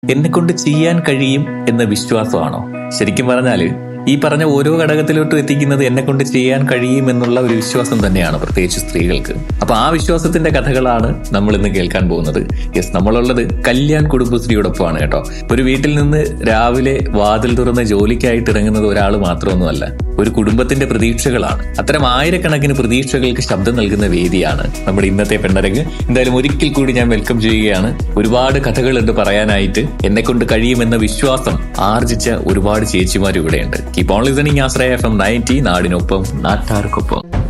എന്നെ കൊണ്ട് ചെയ്യാൻ കഴിയും എന്ന വിശ്വാസമാണോ ശരിക്കും പറഞ്ഞാല് ഈ പറഞ്ഞ ഓരോ ഘടകത്തിലോട്ടും എത്തിക്കുന്നത് എന്നെ കൊണ്ട് ചെയ്യാൻ കഴിയും എന്നുള്ള ഒരു വിശ്വാസം തന്നെയാണ് പ്രത്യേകിച്ച് സ്ത്രീകൾക്ക് അപ്പൊ ആ വിശ്വാസത്തിന്റെ കഥകളാണ് നമ്മൾ ഇന്ന് കേൾക്കാൻ പോകുന്നത് യെസ് നമ്മളുള്ളത് കല്യാൺ കുടുംബശ്രീയോടൊപ്പമാണ് കേട്ടോ ഒരു വീട്ടിൽ നിന്ന് രാവിലെ വാതിൽ തുറന്ന് ജോലിക്കായിട്ട് ഇറങ്ങുന്നത് ഒരാൾ മാത്രമൊന്നുമല്ല ഒരു കുടുംബത്തിന്റെ പ്രതീക്ഷകളാണ് അത്തരം ആയിരക്കണക്കിന് പ്രതീക്ഷകൾക്ക് ശബ്ദം നൽകുന്ന വേദിയാണ് നമ്മുടെ ഇന്നത്തെ പെണ്ണരങ്ങ് എന്തായാലും ഒരിക്കൽ കൂടി ഞാൻ വെൽക്കം ചെയ്യുകയാണ് ഒരുപാട് കഥകളുണ്ട് പറയാനായിട്ട് എന്നെ കൊണ്ട് കഴിയുമെന്ന വിശ്വാസം ആർജിച്ച ഒരുപാട് ചേച്ചിമാർ ഇവിടെയുണ്ട് keep on listening Ashraya F M ninety നാടിനൊപ്പം നാട്ടാർക്കൊപ്പം